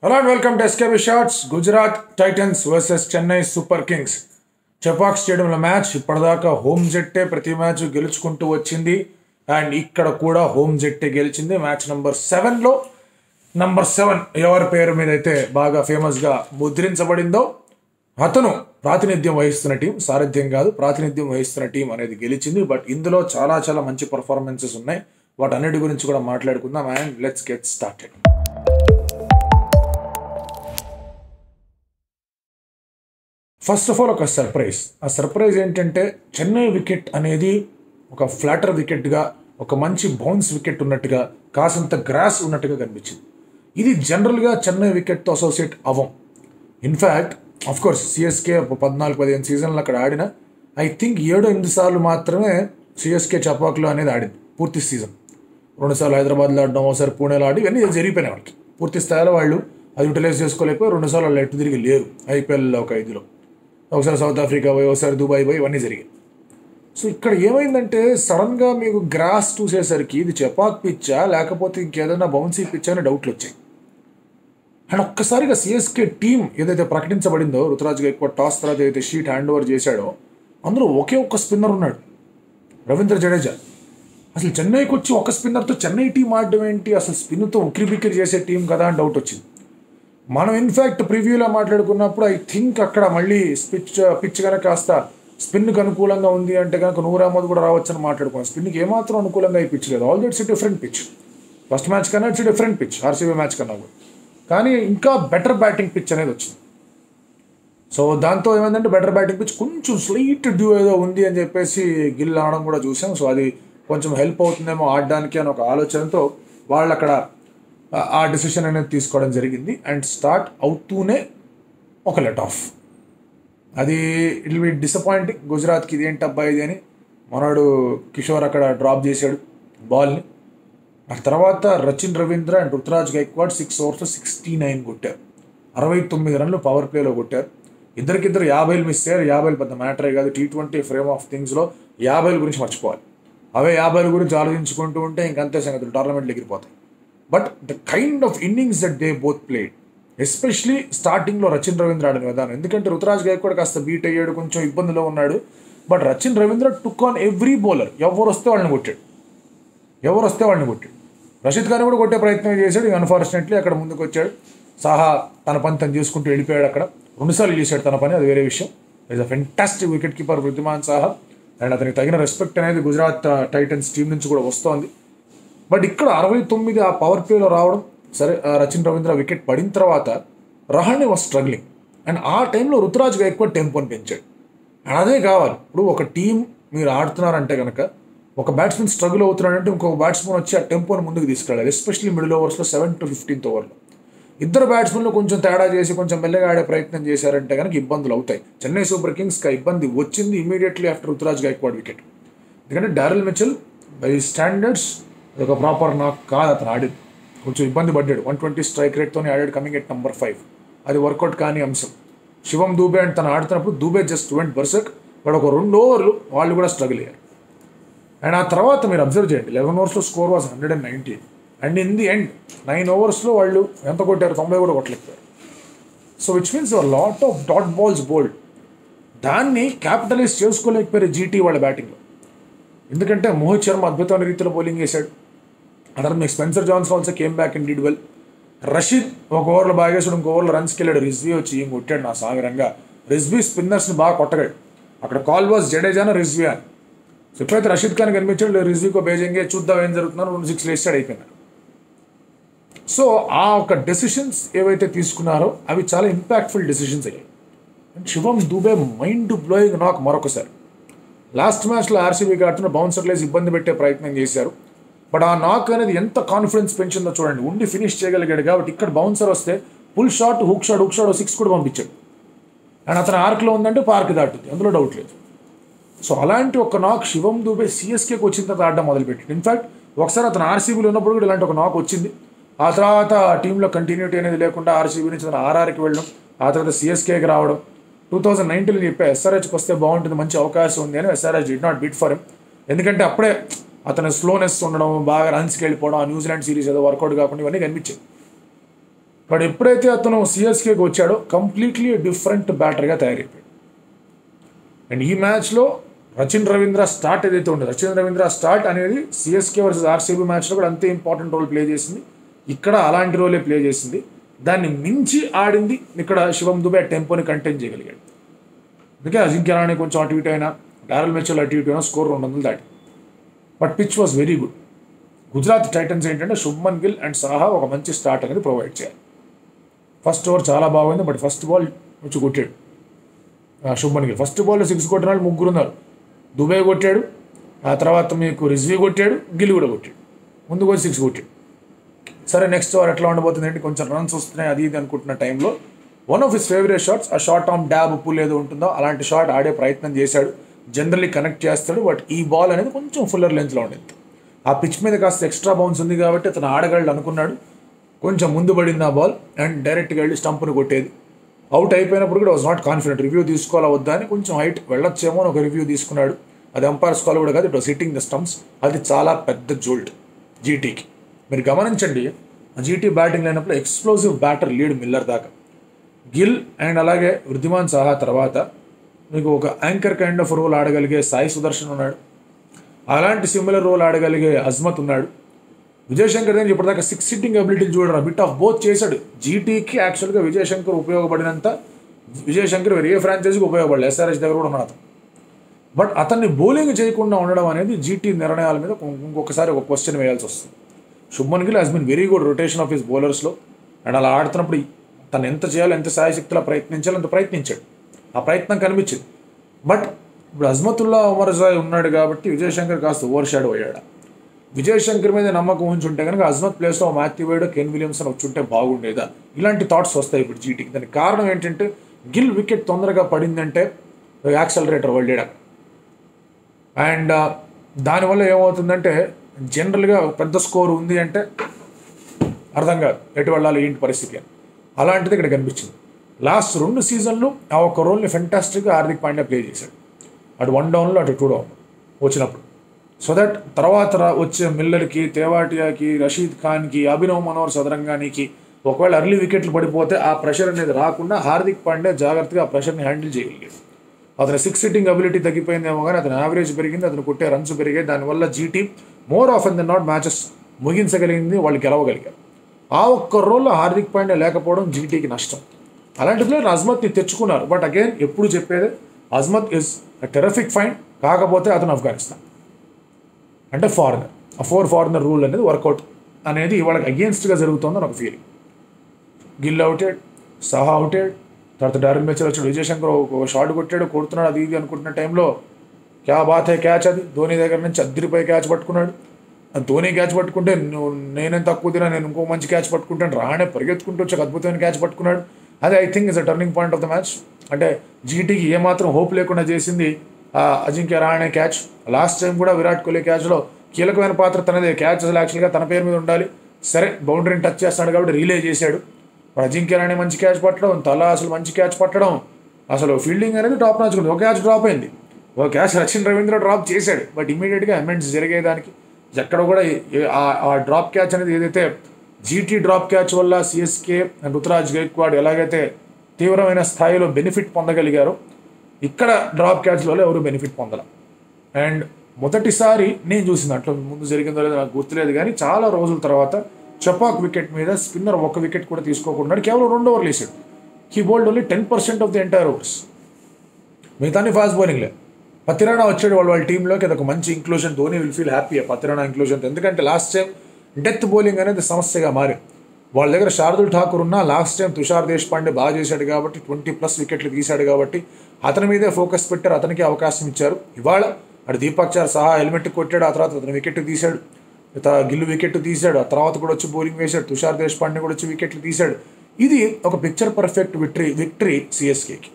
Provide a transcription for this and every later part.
hello and welcome to SKB shorts Gujarat Titans versus Chennai Super Kings Chepauk స్టేడియంలో match ఇప్పటిదాకా home జట్టే ప్రతి match గెలుచుకుంటూ వచ్చింది and ఇక్కడ కూడా హోమ్ జట్టే గెలిచింది మ్యాచ్ నెంబర్ సెవెన్లో నంబర్ సెవెన్ ఎవరి పేరు మీద అయితే బాగా ఫేమస్గా ముద్రించబడిందో అతను ప్రాతినిధ్యం వహిస్తున్న టీం సారథ్యం కాదు ప్రాతినిధ్యం వహిస్తున్న టీం అనేది గెలిచింది బట్ ఇందులో చాలా చాలా మంచి పర్ఫార్మెన్సెస్ ఉన్నాయి వాటన్నిటి గురించి కూడా మాట్లాడుకుందాం and let's get started first of all ఒక సర్ప్రైజ్ ఆ సర్ప్రైజ్ ఏంటంటే చెన్నై వికెట్ అనేది ఒక ఫ్లాటర్ వికెట్గా ఒక మంచి బౌన్స్ వికెట్ ఉన్నట్టుగా కాసంత గ్రాస్ ఉన్నట్టుగా కనిపించింది ఇది జనరల్గా చెన్నై వికెట్తో అసోసియేట్ అవ్వం ఇన్ఫ్యాక్ట్ అఫ్ కోర్స్ సిఎస్కే పద్నాలుగు పదిహేను సీజన్లు అక్కడ ఆడిన ఐ థింక్ ఏడు ఎనిమిది సార్లు మాత్రమే సిఎస్కే చపాక్లో అనేది ఆడింది పూర్తి సీజన్ రెండుసార్లు హైదరాబాద్లో ఆడడం ఒకసారి పూణేలో ఆడి ఇవన్నీ జరిగిపోయినాయి వాళ్ళకి పూర్తి స్థాయిలో వాళ్ళు అది యూటిలైజ్ చేసుకోలేకపోయి రెండుసార్లు వాళ్ళు ఎటు తిరిగి లేరు ఐపీఎల్ ఒక ఐదులో ఒకసారి సౌత్ ఆఫ్రికా పోయి ఒకసారి దుబాయ్ పోయి ఇవన్నీ జరిగాయి సో ఇక్కడ ఏమైందంటే సడన్గా మీకు గ్రాస్ చూసేసరికి ఇది చపాక్ పిచ్చా లేకపోతే ఇంకేదైనా బౌన్సీ పిచ్చా అని డౌట్లు వచ్చాయి అండ్ ఒక్కసారిగా సిఎస్కే టీం ఏదైతే ప్రకటించబడిందో రుతురాజ్గా ఎక్కువ టాస్ తర్వాత ఏదైతే షీట్ హ్యాండ్ ఓవర్ చేశాడో అందులో ఒకే ఒక్క స్పిన్నర్ ఉన్నాడు రవీంద్ర జడేజా అసలు చెన్నైకి వచ్చి ఒక స్పిన్నర్తో చెన్నై టీం ఆడడం ఏంటి అసలు స్పిన్తో ఉక్కిరి బిక్కిరి చేసే టీం కదా అని డౌట్ వచ్చింది మనం ఇన్ఫ్యాక్ట్ ప్రివ్యూలో మాట్లాడుకున్నప్పుడు ఐ థింక్ అక్కడ మళ్ళీ పిచ్ పిచ్ కనుక కాస్త స్పిన్కి అనుకూలంగా ఉంది అంటే కనుక నూరు అహ్మద్ కూడా రావచ్చని మాట్లాడుకున్నాం స్పిన్కి ఏమాత్రం అనుకూలంగా ఈ పిచ్ లేదు all it's different pitch first match కన్నా it's different pitch RCB match కన్నా కూడా కానీ ఇంకా బెటర్ బ్యాటింగ్ పిచ్ అనేది వచ్చింది సో దాంతో ఏమైందంటే బెటర్ బ్యాటింగ్ పిచ్ కొంచెం స్లైట్ డ్యూ ఏదో ఉంది అని చెప్పేసి గిల్ ఆడడం కూడా చూసాం సో అది కొంచెం హెల్ప్ అవుతుందేమో ఆడడానికి అని ఒక ఆలోచనతో వాళ్ళు అక్కడ ఆ- ఆ డెసిషన్ అనేది తీసుకోవడం జరిగింది అండ్ స్టార్ట్ అవుతూనే ఒక లెట్ ఆఫ్ అది ఇట్ బి డిసప్పాయింటింగ్ గుజరాత్కి ఇది ఏంటి అబ్బాయి ఇది అని మనోడు కిషోర్ అక్కడ డ్రాప్ చేశాడు బాల్ని ఆ తర్వాత Rachin Ravindra and Ruturaj Gaikwad six overs sixty nine కొట్టారు అరవై తొమ్మిది రన్లు పవర్ ప్లేలో కొట్టారు ఇద్దరికిద్దరు యాభైలు మిస్ అయ్యారు యాభైలు పెద్ద మ్యాటరే కాదు టీ ట్వంటీ ఫ్రేమ్ ఆఫ్ థింగ్స్లో యాభైల గురించి మర్చిపోవాలి అవే యాభైల గురించి ఆలోచించుకుంటూ ఉంటే ఇంకంతే సంగతులు టోర్నమెంట్లు ఎగిరిపోతాయి but the kind of innings that they both played especially స్టార్టింగ్లో రచిన్ రవీంద్ర ఆడిన విధానం ఎందుకంటే రుతురాజ్ గైక్వాడ్ కాస్త బీట్ అయ్యాడు కొంచెం ఇబ్బందిలో ఉన్నాడు but Rachin Ravindra took on every bowler ఎవరు వస్తే వాళ్ళని కొట్టాడు ఎవరు వస్తే వాళ్ళని కొట్టాడు రషీద్ ఖాన్ కూడా కొట్టే ప్రయత్నం చేశాడు అన్ఫార్చునేట్లీ అక్కడ ముందుకు వచ్చాడు సాహా తన పని తను చేసుకుంటూ వెళ్ళిపోయాడు అక్కడ రెండుసార్లు చేశాడు తన పని అది వేరే విషయం is a fantastic wicket keeper Wriddhiman Saha and అతనికి తగిన రెస్పెక్ట్ అనేది గుజరాత్ టైటన్స్ టీం నుంచి కూడా వస్తోంది బట్ ఇక్కడ అరవై తొమ్మిది ఆ పవర్ ప్లేలో రావడం సరే ఆ రచిన్ రవీంద్ర వికెట్ పడిన తర్వాత రహానే వాజ్ స్ట్రగ్లింగ్ అండ్ ఆ టైంలో రుతురాజ్ ఎక్కువ టెంపోని పెంచాడు అండ్ అదే కావాలి ఇప్పుడు ఒక టీం మీరు ఆడుతున్నారంటే కనుక ఒక బ్యాట్స్మెన్ స్ట్రగుల్ అవుతున్నాడంటే ఇంకొక బ్యాట్స్మెన్ వచ్చి ఆ టెంపోని ముందుకు తీసుకెళ్ళాలి ఎస్పెషల్లీ మిడిల్ ఓవర్స్లో సెవెన్ టు ఫిఫ్టీన్త్ ఓవర్లో ఇద్దరు బ్యాట్స్మెన్లు కొంచెం తేడా చేసి కొంచెం మెల్లగా ఆడే ప్రయత్నం చేశారంటే కనుక ఇబ్బందులు అవుతాయి చెన్నై సూపర్ కింగ్స్కి ఆ ఇబ్బంది వచ్చింది immediately after Ruturaj Gaikwad wicket ఎందుకంటే డారెల్ మిచెల్ బై స్టాండర్డ్స్ ఒక ప్రాపర్ నాకు కాదు అతను ఆడింది కొంచెం ఇబ్బంది పడ్డాడు వన్ ట్వంటీ స్ట్రైక్ రేట్తోనే ఆడాడు కమింగ్ ఎట్ నెంబర్ ఫైవ్ అది వర్కౌట్ కాని అంశం శివం దూబే అండ్ తను ఆడుతున్నప్పుడు దూబే జస్ట్ వెంట్ బర్సక్ వాడు ఒక రెండు ఓవర్లు వాళ్ళు కూడా స్ట్రగుల్ అయ్యారు అండ్ ఆ తర్వాత మీరు అబ్జర్వ్ చేయండి లెవెన్ ఓవర్స్లో score was hundred and nineteen and in the end nine ఓవర్స్లో వాళ్ళు ఎంత కొట్టారు తొంభై కూడా కొట్టలేకపోయారు so which means lot of dot balls bowled దాన్ని క్యాపిటలైజ్ చేసుకోలేకపోయారు జీటీ వాళ్ళ బ్యాటింగ్లో ఎందుకంటే మోహిత్ శర్మ అద్భుతమైన రీతిలో బౌలింగ్ చేశాడు అతను మీకు Spencer Johnson also came back in did well Rashid ఒక ఓవర్లో బాగా వేసాడు ఇంకో ఓవర్లో రన్స్కి వెళ్ళాడు రిజ్వీ వచ్చి ఏం కొట్టాడు నా సాగరంగా రిజ్వీ స్పిన్నర్స్ని బాగా కొట్టగాడు అక్కడ కాల్ వాజ్ జడేజానా రిజ్వీ అని సో ఎప్పుడైతే రషీద్ ఖాన్ కనిపించాడు రిజ్వీకో బేజింగే చూద్దాం ఏం జరుగుతుందో రెండు సిక్స్ వేసాడు అయిపోయినాడు సో ఆ ఒక డెసిషన్స్ ఏవైతే తీసుకున్నారో అవి చాలా ఇంపాక్ట్ఫుల్ డెసిషన్స్ అయ్యాయి and Shivam Dube mind blowing నాకు మరొకసారి లాస్ట్ మ్యాచ్లో ఆర్సీబీకి ఆడుతున్న బౌన్సర్ లేసి ఇబ్బంది పెట్టే ప్రయత్నం చేశారు బట్ ఆ నాక్ అనేది ఎంత కాన్ఫిడెన్స్ పెంచిందో చూడండి ఉండి ఫినిష్ చేయగలిగాడు కాబట్టి ఇక్కడ బౌన్సర్ వస్తే full shot hook shot hook shot six కూడా పంపించాడు అండ్ అతను ఆర్క్లో ఉందంటే పార్క్ దాటుతుంది అందులో డౌట్ లేదు సో అలాంటి ఒక నాక్ శివం దూబే సిఎస్కేకి వచ్చిన తర్వాత ఆడడం మొదలుపెట్టింది ఇన్ఫాక్ట్ ఒకసారి అతను ఆర్సీబీలో ఉన్నప్పుడు కూడా ఇలాంటి ఒక నాక్ వచ్చింది ఆ తర్వాత టీంలో కంటిన్యూటీ అనేది లేకుండా ఆర్సీబీ నుంచి అతను ఆర్ఆర్కి వెళ్ళడం ఆ తర్వాత సిఎస్కేకి రావడం టూ థౌజండ్ నైన్టీన్లో చెప్పే ఎస్ఆర్హెచ్కి వస్తే బాగుంటుంది మంచి అవకాశం ఉంది అని SRH did not bit for him ఎందుకంటే అప్పుడే అతని స్లోనెస్ ఉండడం బాగా రన్స్కి వెళ్ళిపోవడం ఆ న్యూజిలాండ్ సిరీస్ ఏదో వర్కౌట్ కాకుండా ఇవన్నీ కనిపించాయి బట్ ఎప్పుడైతే అతను సిఎస్కేకి వచ్చాడో కంప్లీట్లీ డిఫరెంట్ బ్యాటర్గా తయారైపోయాడు అండ్ ఈ మ్యాచ్లో రచిన్ రవీంద్ర స్టార్ట్ ఏదైతే ఉండదు రచిన్ రవీంద్ర స్టార్ట్ అనేది సిఎస్కే వర్సెస్ ఆర్సీబీ మ్యాచ్లో కూడా అంతే ఇంపార్టెంట్ రోల్ ప్లే చేసింది ఇక్కడ అలాంటి రోలే ప్లే చేసింది దాన్ని మించి ఆడింది ఇక్కడ శివం దుబే టెంపోని కంటైన్ చేయగలిగాడు అందుకే అజింక్య రాణి కొంచెం అటు ఇటు అయినా డారల్ మెచ్చల్ అటు ఇటు అయినా స్కోర్ రెండు వందలు దాటి but pitch was very good Gujarat Titans ఏంటంటే శుభ్మన్ గిల్ అండ్ సాహా ఒక మంచి స్టార్ట్ అనేది ప్రొవైడ్ చేయాలి ఫస్ట్ ఓవర్ చాలా బాగుంది బట్ ఫస్ట్ బాల్ వచ్చి కొట్టాడు ఆ, శుభ్మన్ గిల్ ఫస్ట్ బాల్లో సిక్స్ కొట్టిన వాళ్ళు ముగ్గురు ఉన్నారు దుబే కొట్టాడు ఆ తర్వాత మీకు రిజ్వీ కొట్టాడు గిల్ కూడా కొట్టాడు ముందుకు వచ్చి సిక్స్ కొట్టాడు సరే నెక్స్ట్ ఓవర్ ఎట్లా ఉండబోతుంది అంటే కొంచెం రన్స్ వస్తున్నాయి అది ఇది అనుకుంటున్న టైంలో one of his favourite shots ఆ షార్ట్ ఆన్ డ్యాబ్ పుల్ ఏదో ఉంటుందో అలాంటి షాట్ ఆడే ప్రయత్నం చేశాడు జనరల్లీ కనెక్ట్ చేస్తాడు బట్ ఈ బాల్ అనేది కొంచెం ఫుల్లర్ లెంత్లో ఉండింది ఆ పిచ్ మీద కాస్త ఎక్స్ట్రా బౌన్స్ ఉంది కాబట్టి అతను ఆడగలడు అనుకున్నాడు కొంచెం ముందు పడింది ఆ బాల్ అండ్ డైరెక్ట్గా వెళ్ళి స్టంప్ను కొట్టేది అవుట్ అయిపోయినప్పుడు కూడా వాజ్ నాట్ కాన్ఫిడెంట్ రివ్యూ తీసుకోవాలా వద్దా అని కొంచెం హైట్ వెళ్ళొచ్చేమో అని ఒక రివ్యూ తీసుకున్నాడు అది ఎంపైర్స్ కాల్ కూడా కాదు it was hitting the stumps అది చాలా పెద్ద జోల్ట్ జీటీకి మీరు గమనించండి జీటీ బ్యాటింగ్ లేనప్పుడు ఎక్స్ప్లోజివ్ బ్యాటర్ లీడ్ మిల్లర్ దాకా గిల్ అండ్ అలాగే వృద్ధిమాన్ సహా తర్వాత మీకు ఒక యాంకర్ కైండ్ ఆఫ్ రోల్ ఆడగలిగే సాయి సుదర్శన్ ఉన్నాడు అలాంటి సిమిలర్ రోల్ ఆడగలిగే అజ్మత్ ఉన్నాడు విజయశంకర్ దగ్గర ఇప్పటిదాకా సిక్స్ సిట్టింగ్ అబిలిటీని చూడరా బిట్ ఆఫ్ బోత్ చేశాడు జీటీకి యాక్చువల్గా విజయశంకర్ ఉపయోగపడినంత విజయశంకర్ వేరే ఏ ఫ్రాంచైజీకి ఉపయోగపడలేదు ఎస్ఆర్హెచ్ దగ్గర కూడా ఉన్నాడు అతను బట్ అతన్ని బౌలింగ్ చేయకుండా ఉండడం అనేది జీటీ నిర్ణయాల మీద ఇంకొకసారి ఒక క్వశ్చన్ వేయాల్సి వస్తుంది Shubman Gill has been very good rotation of his బౌలర్స్లో అండ్ అలా ఆడుతున్నప్పుడు తను ఎంత చేయాలో ఎంత సాయశక్తిలో ప్రయత్నించాలో అంత ప్రయత్నించాడు ఆ ప్రయత్నం కనిపించింది బట్ ఇప్పుడు అజ్మతుల్లా ఉమర్ జాయ్ ఉన్నాడు కాబట్టి విజయశంకర్ కాస్త ఓవర్ షాడో అయ్యాడు విజయశంకర్ మీద నమ్మకం ఉంచి ఉంటే కనుక అజ్మత్ ప్లేస్లో మాథ్యూ వేడ్ కెన్ విలియమ్సన్ వచ్చి ఉంటే బాగుండేదా ఇలాంటి థాట్స్ వస్తాయి ఇప్పుడు జీటీకి దానికి కారణం ఏంటంటే గిల్ వికెట్ తొందరగా పడిందంటే యాక్సలరేటర్ వల్లేడా అండ్ దానివల్ల ఏమవుతుందంటే జనరల్గా పెద్ద స్కోర్ ఉంది అంటే అర్థం కాదు ఎటు వెళ్ళాలి ఏంటి పరిస్థితి అని అలాంటిది ఇక్కడ కనిపించింది లాస్ట్ రెండు సీజన్లు ఆ ఒక్క రోల్ని ఫెంటాస్టిక్గా హార్దిక్ పాండ్యా ప్లే చేశాడు అటు వన్ డౌన్లో అటు టూ డౌన్ వచ్చినప్పుడు సో దట్ తర్వాత రా- వచ్చే మిల్లర్కి తేవాటియాకి రషీద్ ఖాన్కి అభినవ్ మనోహర్ సదరంగానికి ఒకవేళ అర్లీ వికెట్లు పడిపోతే ఆ ప్రెషర్ అనేది రాకుండా హార్దిక్ పాండ్యా జాగ్రత్తగా ఆ ప్రెషర్ని హ్యాండిల్ చేయగలిగాడు అతని సిక్స్ సిట్టింగ్ అబిలిటీ తగ్గిపోయిందేమో కానీ అతని యావరేజ్ పెరిగింది అతను కొట్టే రన్స్ పెరిగాయి దానివల్ల GT more of then not matches ముగించగలిగింది వాళ్ళు గెలవగలిగారు ఆ ఒక్క రోల్లో హార్దిక్ పాండ్యా లేకపోవడం జీటీకి నష్టం అలాంటి ప్లేయర్ అజ్మత్ని తెచ్చుకున్నారు బట్ అగైన్ ఎప్పుడు చెప్పేది అజ్మత్ ఇస్ టెరఫిక్ ఫైన్ కాకపోతే అతను ఆఫ్ఘనిస్తాన్ అంటే ఫారినర్ ఆ ఫోర్ ఫారినర్ రూల్ అనేది వర్కౌట్ అనేది వాళ్ళకి అగేన్స్ట్గా జరుగుతుందని ఒక ఫీలింగ్ గిల్ అవుటెడ్ సహా అవుటెడ్ తర్వాత డారిల్ మెచ్చర్ వచ్చాడు విజయశంకర్ ఒక షాట్ కొట్టాడు కొడుతున్నాడు అది ఇది అనుకుంటున్న టైంలో క్యా బాత్ హై క్యాచ్ అది ధోని దగ్గర నుంచి అద్దరిపోయి క్యాచ్ పట్టుకున్నాడు ఆ ధోని క్యాచ్ పట్టుకుంటే నువ్వు నేనేం తక్కువ తినా నేను ఇంకో మంచి క్యాచ్ పట్టుకుంటాను రానే పరిగెత్తుకుంటూ వచ్చి ఒక అద్భుతమైన క్యాచ్ పట్టుకున్నాడు అదే I think is a turning point of the match అంటే జీటీకి ఏమాత్రం హోప్ లేకుండా చేసింది ఆ Ajinkya Rahane catch last time కూడా విరాట్ కోహ్లీ క్యాచ్లో కీలకమైన పాత్ర తనదే క్యాచ్ అసలు యాక్చువల్గా తన పేరు మీద ఉండాలి సరే బౌండరీని టచ్ చేస్తాడు కాబట్టి రిలే చేశాడు మరి అజింక్య రాణే మంచి క్యాచ్ పట్టడం తల అసలు మంచి క్యాచ్ పట్టడం అసలు ఫీల్డింగ్ అనేది టాప్ నాచ్ ఉంది ఒక క్యాచ్ డ్రాప్ అయింది ఒక క్యాచ్ రచిన్ రవీంద్ర డ్రాప్ చేశాడు బట్ ఇమీడియట్గా అమెండ్స్ జరిగేదానికి ఎక్కడ కూడా ఏ- ఆ- ఆ డ్రాప్ క్యాచ్ అనేది ఏదైతే జీటీ డ్రాప్ క్యాచ్ వల్ల సిఎస్కే అండ్ రుతురాజ్ గైక్వాడ్ ఎలాగైతే తీవ్రమైన స్థాయిలో బెనిఫిట్ పొందగలిగారో ఇక్కడ డ్రాప్ క్యాచ్లలో ఎవరు బెనిఫిట్ పొందల అండ్ మొదటిసారి నేను చూసిన దాంట్లో ముందు జరిగిందో లేదో నాకు గుర్తులేదు కానీ చాలా రోజుల తర్వాత చపాక్ వికెట్ మీద స్పిన్నర్ ఒక వికెట్ కూడా తీసుకోకుండా కేవలం రెండు ఓవర్లు వేసాడు he bowled only ten percent of the entire overs మిగతాన్ని ఫాస్ట్ బౌలింగ్లే పతిరాణా వచ్చాడు వాళ్ళ వాళ్ళ టీంలోకి అది ఒక మంచి inclusion Dhoni will feel happy Pathirana inclusion ఎందుకంటే లాస్ట్ టైం డెత్ బౌలింగ్ అనేది సమస్యగా మారి వాళ్ళ దగ్గర శార్దుల్ ఠాకూర్ ఉన్నా లాస్ట్ టైం తుషార్ దేశపాండే బాగా చేశాడు కాబట్టి ట్వంటీ ప్లస్ వికెట్లు తీశాడు కాబట్టి అతని మీదే ఫోకస్ పెట్టారు అతనికి అవకాశం ఇచ్చారు ఇవాళ అటు దీపక్ చార్ సహా హెల్మెట్ కొట్టాడు ఆ తర్వాత అతను వికెట్ తీశాడు ఇత- గిల్లు వికెట్ తీశాడు ఆ తర్వాత కూడా వచ్చి బౌలింగ్ వేశాడు తుషార్ దేశపాండే కూడా వచ్చి వికెట్లు తీశాడు ఇది ఒక పిక్చర్ పర్ఫెక్ట్ విక్టరీ విక్టరీ సిఎస్కేకి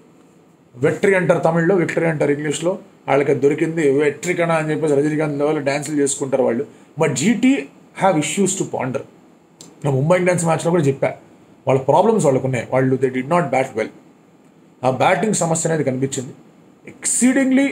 వెట్రీ అంటారు తమిళ్లో విక్టరీ అంటారు ఇంగ్లీష్లో వాళ్ళకి అది దొరికింది వెట్రీ కణ అని చెప్పేసి రజనీకాంత్ లెవెల్ డ్యాన్సులు చేసుకుంటారు వాళ్ళు but GT have issues to ponder నా ముంబై ఇండియన్స్ మ్యాచ్లో కూడా చెప్పా వాళ్ళ ప్రాబ్లమ్స్ వాళ్ళకు ఉన్నాయి వాళ్ళు they did not bat well ఆ బ్యాటింగ్ సమస్య అనేది కనిపించింది ఎక్సీడింగ్లీ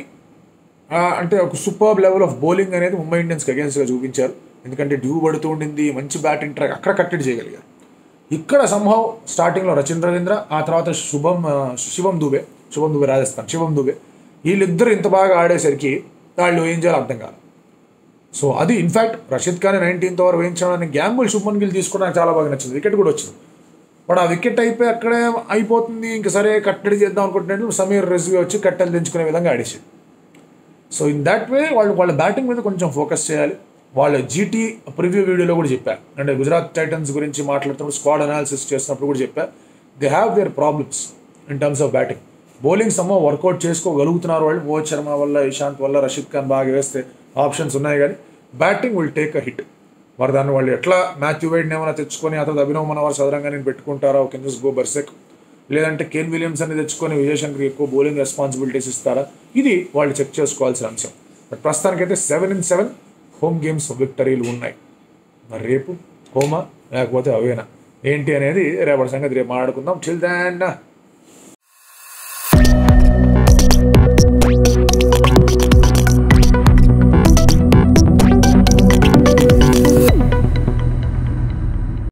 అంటే ఒక సూపర్ లెవెల్ ఆఫ్ బౌలింగ్ అనేది ముంబై ఇండియన్స్కి అగేన్స్ట్గా చూపించారు ఎందుకంటే డ్యూ పడుతూ ఉండింది మంచి బ్యాటింగ్ ట్రాక్ అక్కడ కట్టడి చేయగలిగారు ఇక్కడ సంభవ్ స్టార్టింగ్లో రచిన్ రవీంద్ర ఆ తర్వాత శుభం ఆ, శివం దుబే శుభం దుబే రాజస్థాన్ శివం దుబే వీళ్ళిద్దరు ఇంత బాగా ఆడేసరికి వాళ్ళు ఏం చేయాలో అర్థం కాదు సో అది in fact Rashid Khan nineteenth over వేయించడానికి గ్యాంబుల్ శుభన్ గిల్ తీసుకోవడానికి చాలా బాగా నచ్చింది వికెట్ కూడా వచ్చింది బట్ ఆ వికెట్ అయిపోయి అక్కడే అయిపోతుంది ఇంక సరే కట్టడి చేద్దాం అనుకుంటున్నట్లు సమీర్ రిజ్వీ వచ్చి కట్టెలు దించుకునే విధంగా ఆడేసాడు సో ఇన్ దాట్ వే వాళ్ళు వాళ్ళ బ్యాటింగ్ మీద కొంచెం ఫోకస్ చేయాలి వాళ్ళ జీటీ ప్రివ్యూ వీడియోలో కూడా చెప్పారు అంటే గుజరాత్ టైటన్స్ గురించి మాట్లాడుతున్నప్పుడు స్క్వాడ్ అనాలిసిస్ చేసినప్పుడు కూడా చెప్పారు they have their problems in terms of batting bowling సమ్మ వర్కౌట్ చేసుకోగలుగుతున్నారు వాళ్ళు మోహిత్ శర్మ వల్ల ఇషాంత్ వల్ల రషీద్ ఖాన్ బాగా వేస్తే ఆప్షన్స్ ఉన్నాయి కానీ batting will take a hit మరి దాన్ని వాళ్ళు ఎట్లా మాథ్యూ వైడ్ని ఏమైనా తెచ్చుకొని ఆ తర్వాత అభినవ్ మనవార్ సదరంగా నేను పెట్టుకుంటారా కెన్ జస్ట్ గో బర్సెక్ లేదంటే కేన్ విలియమ్స్ అని తెచ్చుకొని విజయశంకర్ ఎక్కువ బౌలింగ్ రెస్పాన్సిబిలిటీస్ ఇస్తారా ఇది వాళ్ళు చెక్ చేసుకోవాల్సిన అంశం బట్ ప్రస్తుతానికైతే seven in seven home games విక్టరీలు ఉన్నాయి మరి రేపు హోమా లేకపోతే అవేనా ఏంటి అనేది రేపటి సంగతి రేపు మాట్లాడుకుందాం చిల్ దాన్